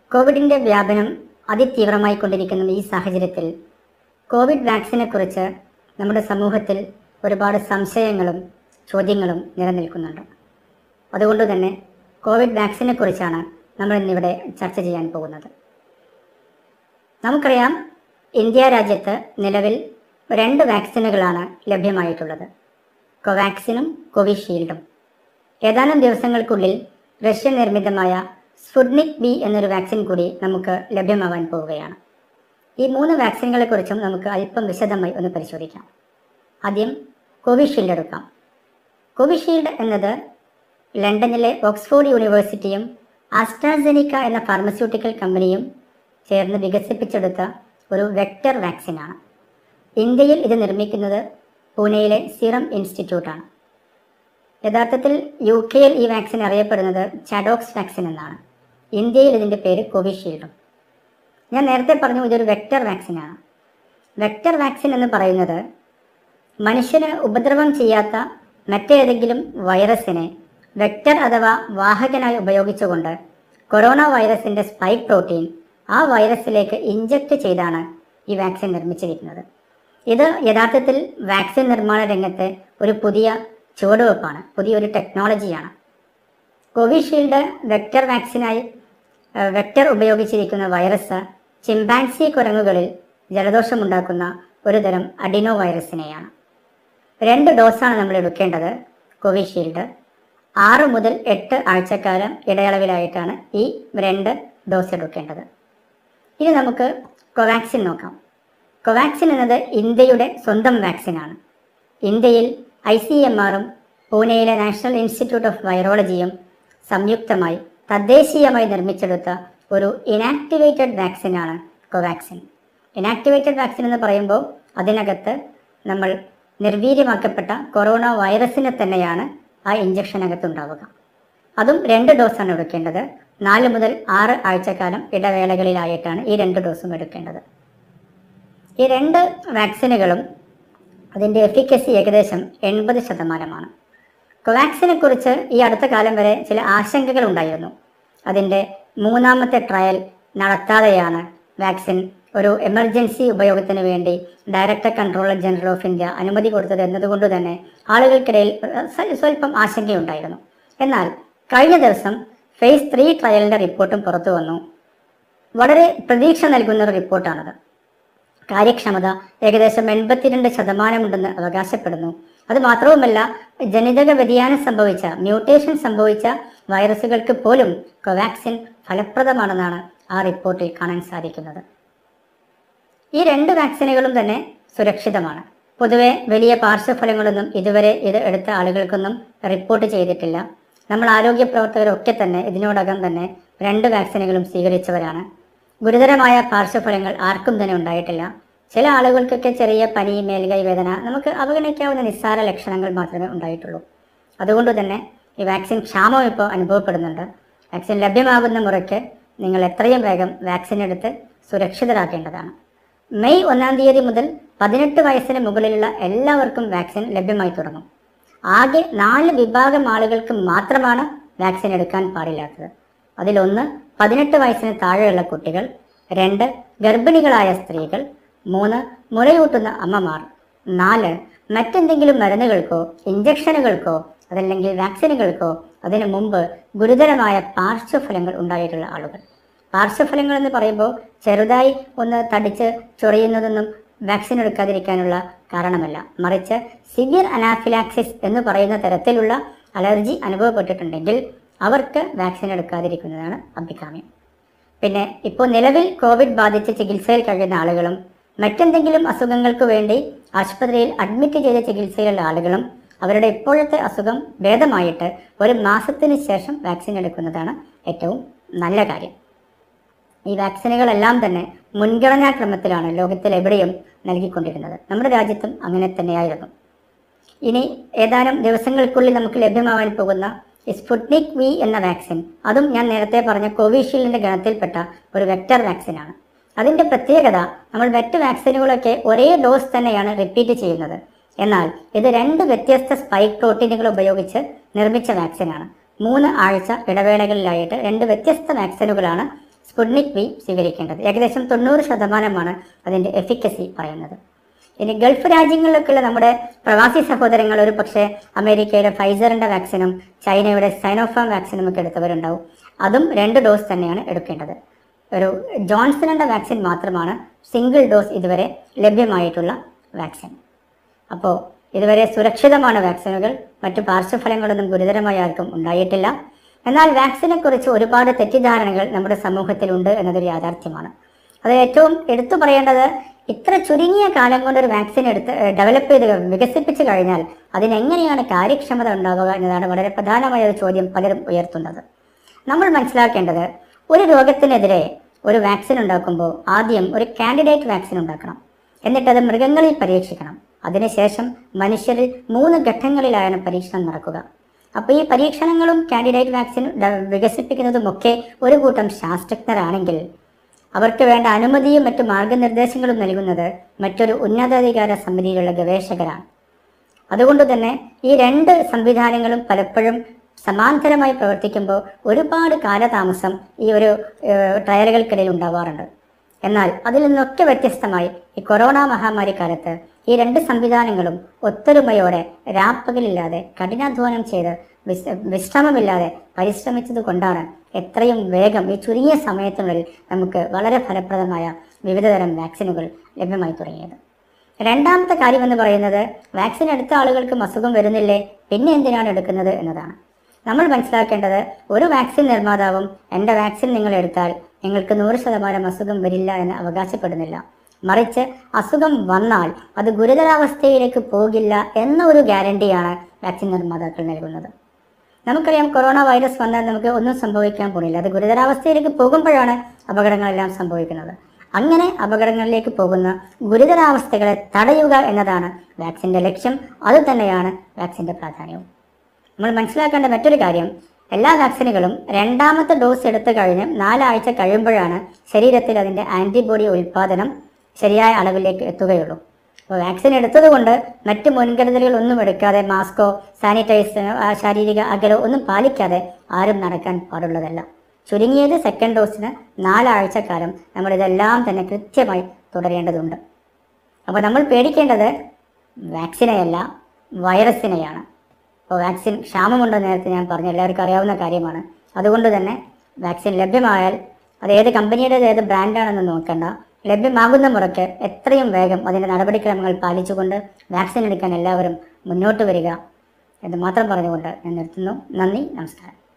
കോവിഡിൻ്റെ വ്യാപനം അതിതീവ്രമായി കൊണ്ടിരിക്കുന്ന ഈ സാഹചര്യത്തിൽ കോവിഡ് വാക്സിനെ കുറിച്ച് നമ്മുടെ സമൂഹത്തിൽ ഒരുപാട് സംശയങ്ങളും ചോദ്യങ്ങളും നിലനിൽക്കുന്നുണ്ട് അതുകൊണ്ട് തന്നെ കോവിഡ് വാക്സിനെ കുറിച്ചാണ് നമ്മൾ ഇന്നിവിടെ ചർച്ച ചെയ്യാൻ പോകുന്നത് നമുക്കറിയാം ഇന്ത്യ രാജ്യത്ത് നിലവിൽ രണ്ട് വാക്സിനുകളാണ് ലഭ്യമായിട്ടുള്ളത് കോവാക്സിനും കോവിഷീൽഡും ഏതാനും ദിവസങ്ങൾക്കുള്ളിൽ റഷ്യൻ നിർമ്മിതമായ സ്പുട്നിക് ബി എന്നൊരു വാക്സിൻ കൂടി നമുക്ക് ലഭ്യമാവാൻ പോവുകയാണ് ഈ മൂന്ന് വാക്സിനുകളെക്കുറിച്ചും നമുക്ക് അല്പം വിശദമായി ഒന്ന് പരിശോധിക്കാം ആദ്യം കോവിഷീൽഡ് എടുക്കാം കോവിഷീൽഡ് എന്നത് ലണ്ടനിലെ ഓക്സ്ഫോർഡ് യൂണിവേഴ്സിറ്റിയും ആസ്ട്രാസെനിക്ക എന്ന ഫാർമസ്യൂട്ടിക്കൽ കമ്പനിയും ചേർന്ന് വികസിപ്പിച്ചെടുത്ത ഒരു വെക്ടർ വാക്സിനാണ് ഇന്ത്യയിൽ ഇത് നിർമ്മിക്കുന്നത് പൂനെയിലെ സിറം ഇൻസ്റ്റിറ്റ്യൂട്ടാണ് യഥാർത്ഥത്തിൽ യു കെയിൽ ഈ വാക്സിൻ അറിയപ്പെടുന്നത് ചാഡോക്സ് വാക്സിൻ എന്നാണ് ഇന്ത്യയിൽ ഇതിൻ്റെ പേര് കോവിഷീൽഡും ഞാൻ നേരത്തെ പറഞ്ഞു ഇതൊരു വെക്ടർ വാക്സിനാണ് വെക്ടർ വാക്സിൻ എന്ന് പറയുന്നത് മനുഷ്യന് ഉപദ്രവം ചെയ്യാത്ത മറ്റേതെങ്കിലും വൈറസിനെ വെക്ടർ അഥവാ വാഹകനായി ഉപയോഗിച്ചുകൊണ്ട് കൊറോണ വൈറസിൻ്റെ സ്പൈക്ക് പ്രോട്ടീൻ ആ വൈറസിലേക്ക് ഇഞ്ചക്ട് ചെയ്താണ് ഈ വാക്സിൻ നിർമ്മിച്ചിരിക്കുന്നത് ഇത് യഥാർത്ഥത്തിൽ വാക്സിൻ നിർമ്മാണ രംഗത്തെ ഒരു പുതിയ ചുവടുവെപ്പാണ് പുതിയൊരു ടെക്നോളജിയാണ് കോവിഷീൽഡ് വെക്ടർ വാക്സിനായി ഏഹ്, വെക്ടർ ഉപയോഗിച്ചിരിക്കുന്ന വൈറസ് ചിമ്പാൻസി കുരങ്ങുകളിൽ ജലദോഷമുണ്ടാക്കുന്ന ഒരു തരം അഡിനോ വൈറസിനെയാണ് രണ്ട് ഡോസാണ് നമ്മൾ എടുക്കേണ്ടത് കോവിഷീൽഡ് ആറ് മുതൽ എട്ട് ആഴ്ചക്കാലം ഇടയളവിലായിട്ടാണ് ഈ രണ്ട് ഡോസ് എടുക്കേണ്ടത് ഇനി നമുക്ക് കോവാക്സിൻ നോക്കാം കോവാക്സിൻ എന്നത് ഇന്ത്യയുടെ സ്വന്തം വാക്സിനാണ് ഇന്ത്യയിൽ ഐ സി എം ആറും പൂനെയിലെ നാഷണൽ ഇൻസ്റ്റിറ്റ്യൂട്ട് ഓഫ് വൈറോളജിയും സംയുക്തമായി തദ്ദേശീയമായി നിർമ്മിച്ചെടുത്ത ഒരു ഇനാക്ടിവേറ്റഡ് വാക്സിനാണ് കോവാക്സിൻ ഇനാക്ടിവേറ്റഡ് വാക്സിൻ എന്ന് പറയുമ്പോൾ അതിനകത്ത് നമ്മൾ നിർവീര്യമാക്കപ്പെട്ട കൊറോണ വൈറസിനെ തന്നെയാണ് ആ ഇഞ്ചക്ഷനകത്ത് ഉണ്ടാവുക അതും രണ്ട് ഡോസാണ് എടുക്കേണ്ടത് നാല് മുതൽ ആറ് ആഴ്ചക്കാലം ഇടവേളകളിലായിട്ടാണ് ഈ രണ്ട് ഡോസും എടുക്കേണ്ടത് ഈ രണ്ട് വാക്സിനുകളും അതിൻ്റെ എഫിക്കസി ഏകദേശം എൺപത് ശതമാനമാണ് കോവാക്സിനെ കുറിച്ച് ഈ അടുത്ത കാലം വരെ ചില ആശങ്കകൾ ഉണ്ടായിരുന്നു അതിൻ്റെ മൂന്നാമത്തെ ട്രയൽ നടത്താതെയാണ് വാക്സിൻ ഒരു എമർജൻസി ഉപയോഗത്തിന് വേണ്ടി director controller general of India അനുമതി കൊടുത്തത് എന്നതുകൊണ്ട് തന്നെ ആളുകൾക്കിടയിൽ ഏഹ്, സ്വ- സ്വല്പം ആശങ്കയുണ്ടായിരുന്നു എന്നാൽ കഴിഞ്ഞ ദിവസം ഫേസ് ത്രീ ട്രയലിൻ്റെ റിപ്പോർട്ടും പുറത്തു വന്നു വളരെ പ്രതീക്ഷ നൽകുന്ന ഒരു റിപ്പോർട്ടാണത് കാര്യക്ഷമത ഏകദേശം എൺപത്തിരണ്ട് ശതമാനമുണ്ടെന്ന് അവകാശപ്പെടുന്നു അത് മാത്രവുമല്ല ജനിതക വ്യതിയാനം സംഭവിച്ച മ്യൂട്ടേഷൻ സംഭവിച്ച വൈറസുകൾക്ക് പോലും കോവാക്സിൻ ഫലപ്രദമാണെന്നാണ് ആ റിപ്പോർട്ടിൽ കാണാൻ സാധിക്കുന്നത് ഈ രണ്ട് വാക്സിനുകളും തന്നെ സുരക്ഷിതമാണ് പൊതുവെ വലിയ പാർശ്വഫലങ്ങളൊന്നും ഇതുവരെ ഇത് എടുത്ത ആളുകൾക്കൊന്നും റിപ്പോർട്ട് ചെയ്തിട്ടില്ല നമ്മൾ ആരോഗ്യ പ്രവർത്തകരൊക്കെ തന്നെ ഇതിനോടകം തന്നെ രണ്ട് വാക്സിനുകളും സ്വീകരിച്ചവരാണ് ഗുരുതരമായ പാർശ്വഫലങ്ങൾ ആർക്കും തന്നെ ഉണ്ടായിട്ടില്ല ചില ആളുകൾക്കൊക്കെ ചെറിയ പനി മേൽകൈ വേദന നമുക്ക് അവഗണിക്കാവുന്ന നിസ്സാര ലക്ഷണങ്ങൾ മാത്രമേ ഉണ്ടായിട്ടുള്ളൂ അതുകൊണ്ട് തന്നെ ഈ വാക്സിൻ ക്ഷാമം ഇപ്പോൾ അനുഭവപ്പെടുന്നുണ്ട് വാക്സിൻ ലഭ്യമാകുന്ന മുറയ്ക്ക് നിങ്ങൾ എത്രയും വേഗം വാക്സിൻ എടുത്ത് സുരക്ഷിതരാക്കേണ്ടതാണ് മെയ് ഒന്നാം തീയതി മുതൽ പതിനെട്ട് വയസ്സിന് മുകളിലുള്ള എല്ലാവർക്കും വാക്സിൻ ലഭ്യമായി തുടങ്ങും ആകെ നാല് വിഭാഗം ആളുകൾക്ക് മാത്രമാണ് വാക്സിൻ എടുക്കാൻ പാടില്ലാത്തത് അതിലൊന്ന് പതിനെട്ട് വയസ്സിന് താഴെയുള്ള കുട്ടികൾ രണ്ട് ഗർഭിണികളായ സ്ത്രീകൾ മൂന്ന് മുലയൂട്ടുന്ന അമ്മമാർ നാല് മറ്റെന്തെങ്കിലും മരുന്നുകൾക്കോ ഇഞ്ചക്ഷനുകൾക്കോ അതല്ലെങ്കിൽ വാക്സിനുകൾക്കോ അതിനു മുമ്പ് ഗുരുതരമായ പാർശ്വഫലങ്ങൾ ഉണ്ടായിട്ടുള്ള ആളുകൾ പാർശ്വഫലങ്ങൾ എന്ന് പറയുമ്പോൾ ചെറുതായി ഒന്ന് തടിച്ച് ചൊറിയുന്നതൊന്നും വാക്സിൻ എടുക്കാതിരിക്കാനുള്ള കാരണമല്ല മറിച്ച് സിവിയർ അനാഫിലാക്സിസ് എന്ന് പറയുന്ന തരത്തിലുള്ള അലർജി അനുഭവപ്പെട്ടിട്ടുണ്ടെങ്കിൽ അവർക്ക് വാക്സിൻ എടുക്കാതിരിക്കുന്നതാണ് അഭികാമ്യം പിന്നെ ഇപ്പോൾ നിലവിൽ കോവിഡ് ബാധിച്ച് ചികിത്സയിൽ കഴിയുന്ന ആളുകളും മറ്റെന്തെങ്കിലും അസുഖങ്ങൾക്ക് വേണ്ടി ആശുപത്രിയിൽ അഡ്മിറ്റ് ചെയ്ത ചികിത്സയിലുള്ള ആളുകളും അവരുടെ ഇപ്പോഴത്തെ അസുഖം ഭേദമായിട്ട് ഒരു മാസത്തിന് ശേഷം വാക്സിൻ എടുക്കുന്നതാണ് ഏറ്റവും നല്ല കാര്യം ഈ വാക്സിനുകളെല്ലാം തന്നെ മുൻഗണനാ ക്രമത്തിലാണ് ലോകത്തിൽ എവിടെയും നൽകിക്കൊണ്ടിരുന്നത് നമ്മുടെ രാജ്യത്തും അങ്ങനെ തന്നെയായിരുന്നു ഇനി ഏതാനും ദിവസങ്ങൾക്കുള്ളിൽ നമുക്ക് ലഭ്യമാവാൻ പോകുന്ന ഈ സ്പുട്നിക് വി എന്ന വാക്സിൻ അതും ഞാൻ നേരത്തെ പറഞ്ഞ കോവിഷീൽഡിന്റെ ഗണത്തിൽപ്പെട്ട ഒരു വെക്ടർ വാക്സിനാണ് അതിന്റെ പ്രത്യേകത നമ്മൾ മറ്റ് വാക്സിനുകളൊക്കെ ഒരേ ഡോസ് തന്നെയാണ് റിപ്പീറ്റ് ചെയ്യുന്നത് എന്നാൽ ഇത് രണ്ട് വ്യത്യസ്ത സ്പൈക്ക് പ്രോട്ടീനുകൾ ഉപയോഗിച്ച് നിർമ്മിച്ച വാക്സിനാണ് മൂന്ന് ആഴ്ച ഇടവേളകളിലായിട്ട് രണ്ട് വ്യത്യസ്ത വാക്സിനുകളാണ് സ്പുട്നിക് വി സ്വീകരിക്കേണ്ടത് ഏകദേശം തൊണ്ണൂറ് ശതമാനമാണ് അതിൻ്റെ എഫിക്കസി പറയുന്നത് ഇനി ഗൾഫ് രാജ്യങ്ങളിലൊക്കെയുള്ള നമ്മുടെ പ്രവാസി സഹോദരങ്ങൾ ഒരു പക്ഷേ അമേരിക്കയുടെ ഫൈസറിൻ്റെ വാക്സിനും ചൈനയുടെ സൈനോഫാം വാക്സിനും ഒക്കെ എടുത്തവരുണ്ടാവും അതും രണ്ട് ഡോസ് തന്നെയാണ് എടുക്കേണ്ടത് ഒരു ജോൺസണിൻ്റെ വാക്സിൻ മാത്രമാണ് സിംഗിൾ ഡോസ് ഇതുവരെ ലഭ്യമായിട്ടുള്ള വാക്സിൻ അപ്പോൾ ഇതുവരെ സുരക്ഷിതമാണ് വാക്സിനുകൾ മറ്റു പാർശ്വഫലങ്ങളൊന്നും ഗുരുതരമായ ആർക്കും ഉണ്ടായിട്ടില്ല എന്നാൽ വാക്സിനെ കുറിച്ച് ഒരുപാട് തെറ്റിദ്ധാരണകൾ നമ്മുടെ സമൂഹത്തിലുണ്ട് എന്നതൊരു യാഥാർത്ഥ്യമാണ് അത് ഏറ്റവും എടുത്തു പറയേണ്ടത് ഇത്ര ചുരുങ്ങിയ കാലം കൊണ്ട് ഒരു വാക്സിൻ എടുത്ത് ഡെവലപ്പ് ചെയ്ത് വികസിപ്പിച്ചു കഴിഞ്ഞാൽ അതിനെങ്ങനെയാണ് കാര്യക്ഷമത ഉണ്ടാവുക എന്നതാണ് വളരെ പ്രധാനമായ ഒരു ചോദ്യം പലരും ഉയർത്തുന്നത് നമ്മൾ മനസ്സിലാക്കേണ്ടത് ഒരു രോഗത്തിനെതിരെ ഒരു വാക്സിൻ ഉണ്ടാക്കുമ്പോൾ ആദ്യം ഒരു കാൻഡിഡേറ്റ് വാക്സിൻ ഉണ്ടാക്കണം എന്നിട്ട് അത് മൃഗങ്ങളിൽ പരീക്ഷിക്കണം അതിനുശേഷം മനുഷ്യരിൽ മൂന്ന് ഘട്ടങ്ങളിലാണ് പരീക്ഷണം നടക്കുക അപ്പോൾ ഈ പരീക്ഷണങ്ങളും കാൻഡിഡേറ്റ് വാക്സിൻ ഡ- വികസിപ്പിക്കുന്നതുമൊക്കെ ഒരു കൂട്ടം ശാസ്ത്രജ്ഞരാണെങ്കിൽ അവർക്ക് വേണ്ട അനുമതിയും മറ്റു മാർഗനിർദ്ദേശങ്ങളും നൽകുന്നത് മറ്റൊരു ഉന്നതാധികാര സമിതിയിലുള്ള ഗവേഷകരാണ് അതുകൊണ്ട് തന്നെ ഈ രണ്ട് സംവിധാനങ്ങളും പലപ്പോഴും സമാന്തരമായി പ്രവർത്തിക്കുമ്പോൾ ഒരുപാട് കാലതാമസം ഈ ഒരു ഏഹ്, ട്രയലുകൾക്കിടയിൽ ഉണ്ടാവാറുണ്ട് എന്നാൽ അതിൽ നിന്നൊക്കെ വ്യത്യസ്തമായി ഈ കൊറോണ മഹാമാരി കാലത്ത് ഈ രണ്ട് സംവിധാനങ്ങളും ഒത്തൊരുമയോടെ രാപ്പകലില്ലാതെ കഠിനാധ്വാനം ചെയ്ത് വിസ് വിശ്രമമില്ലാതെ പരിശ്രമിച്ചത് കൊണ്ടാണ് എത്രയും വേഗം ഈ ചുരുങ്ങിയ സമയത്തിനുള്ളിൽ നമുക്ക് വളരെ ഫലപ്രദമായ വിവിധതരം വാക്സിനുകൾ ലഭ്യമായി തുടങ്ങിയത് രണ്ടാമത്തെ കാര്യം എന്ന് പറയുന്നത് വാക്സിൻ എടുത്ത ആളുകൾക്കും അസുഖം വരുന്നില്ലേ പിന്നെ എന്തിനാണ് എടുക്കുന്നത് എന്നതാണ് നമ്മൾ മനസ്സിലാക്കേണ്ടത് ഒരു വാക്സിൻ നിർമ്മാതാവും എൻ്റെ വാക്സിൻ നിങ്ങൾ എടുത്താൽ നിങ്ങൾക്ക് നൂറ് ശതമാനം അസുഖം വരില്ല എന്ന് അവകാശപ്പെടുന്നില്ല മറിച്ച് അസുഖം വന്നാൽ അത് ഗുരുതരാവസ്ഥയിലേക്ക് പോകില്ല എന്ന ഒരു ഗ്യാരണ്ടിയാണ് വാക്സിൻ നിർമ്മാതാക്കൾ നൽകുന്നത് നമുക്കറിയാം കൊറോണ വൈറസ് വന്നാൽ നമുക്ക് ഒന്നും സംഭവിക്കാൻ പോണില്ല അത് ഗുരുതരാവസ്ഥയിലേക്ക് പോകുമ്പോഴാണ് അപകടങ്ങളെല്ലാം സംഭവിക്കുന്നത് അങ്ങനെ അപകടങ്ങളിലേക്ക് പോകുന്ന ഗുരുതരാവസ്ഥകളെ തടയുക എന്നതാണ് വാക്സിന്റെ ലക്ഷ്യം അത് തന്നെയാണ് വാക്സിന്റെ പ്രാധാന്യവും നമ്മൾ മനസ്സിലാക്കേണ്ട മറ്റൊരു കാര്യം എല്ലാ വാക്സിനുകളും രണ്ടാമത്തെ ഡോസ് എടുത്തു കഴിഞ്ഞ് നാലാഴ്ച കഴിയുമ്പോഴാണ് ശരീരത്തിൽ അതിൻ്റെ ആൻറ്റിബോഡി ഉൽപ്പാദനം ശരിയായ അളവിലേക്ക് എത്തുകയുള്ളൂ അപ്പോൾ വാക്സിൻ എടുത്തതുകൊണ്ട് മറ്റ് മുൻകരുതലുകൾ ഒന്നും എടുക്കാതെ മാസ്കോ സാനിറ്റൈസറോ ആ, ശാരീരിക അകലോ ഒന്നും പാലിക്കാതെ ആരും നടക്കാൻ പാടുള്ളതല്ല ചുരുങ്ങിയത് സെക്കൻഡ് ഡോസിന് നാലാഴ്ചക്കാലം നമ്മൾ ഇതെല്ലാം തന്നെ കൃത്യമായി തുടരേണ്ടതുണ്ട് അപ്പോൾ നമ്മൾ പേടിക്കേണ്ടത് വാക്സിനെയല്ല വൈറസിനെയാണ് അപ്പോൾ വാക്സിൻ ക്ഷാമമുണ്ടോ നേരത്തെ ഞാൻ പറഞ്ഞു എല്ലാവർക്കും അറിയാവുന്ന കാര്യമാണ് അതുകൊണ്ട് തന്നെ വാക്സിൻ ലഭ്യമായാൽ അത് ഏത് കമ്പനിയുടേത് ഏത് ബ്രാൻഡാണെന്ന് നോക്കണ്ട ലഭ്യമാകുന്ന മുറയ്ക്ക് എത്രയും വേഗം അതിൻ്റെ നടപടിക്രമങ്ങൾ പാലിച്ചുകൊണ്ട് വാക്സിൻ എടുക്കാൻ എല്ലാവരും മുന്നോട്ട് വരിക എന്ന് മാത്രം പറഞ്ഞുകൊണ്ട് ഞാൻ നിർത്തുന്നു നന്ദി നമസ്കാരം